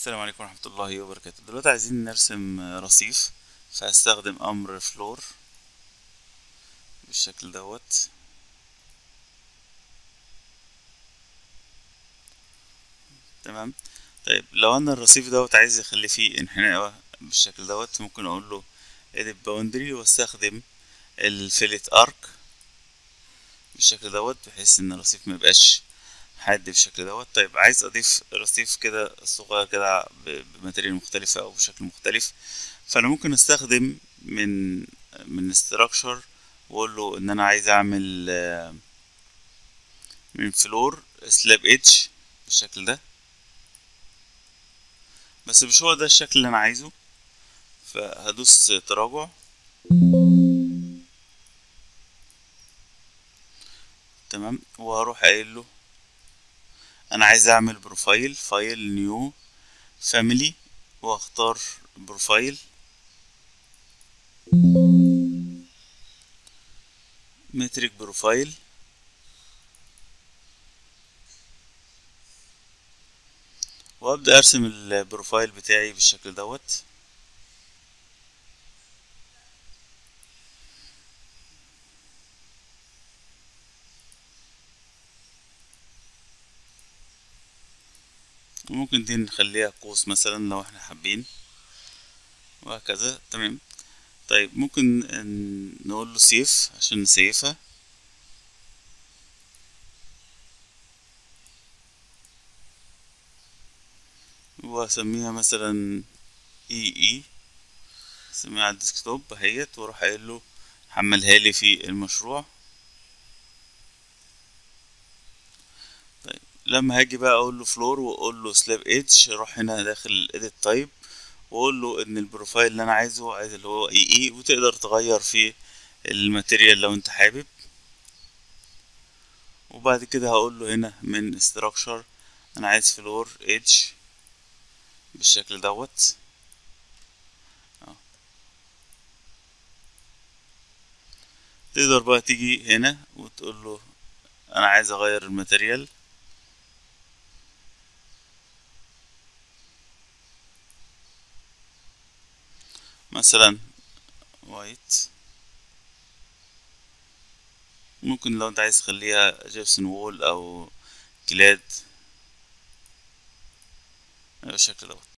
السلام عليكم ورحمة الله وبركاته دلوقتي عايزين نرسم رصيف فهستخدم أمر فلور بالشكل دوت تمام طيب لو أنا الرصيف دوت عايز أخلي فيه انحناء بالشكل دوت ممكن أقول له edit boundary واستخدم الفيلت ارك بالشكل دوت بحيث ان الرصيف ميبقاش حاد بالشكل دوت طيب عايز اضيف رصيف كده صغير كده بماتيريال مختلفة او بشكل مختلف فانا ممكن استخدم من من structure واقول له ان انا عايز اعمل من فلور سلاب ايدج بالشكل ده بس مش هو ده الشكل اللي انا عايزه فهدوس تراجع تمام وهروح قايل له انا عايز اعمل بروفايل فايل نيو فاميلي واختار بروفايل مترك بروفايل وابدا ارسم البروفايل بتاعي بالشكل دوت وممكن دي نخليها قوس مثلا لو احنا حابين وهكذا تمام طيب ممكن نقول له سيف عشان نسيفها واسميها مثلا اي اي اسميها على الديسكتوب اهيت واروح قايل له حملها لي في المشروع طيب لما هاجي بقى اقول له فلور واقول له سلاب ايدج اروح هنا داخل edit تايب واقول له ان البروفايل اللي انا عايزه عايز اللي هو اي اي وتقدر تغير فيه الماتيريال لو انت حابب وبعد كده هقول له هنا من structure انا عايز فلور ايدج بالشكل دوت تقدر بقى تيجي هنا وتقول له انا عايز اغير الماتيريال مثلا وايت ممكن لو انت عايز تخليها جيبسون وول او كلاد بالشكل دوت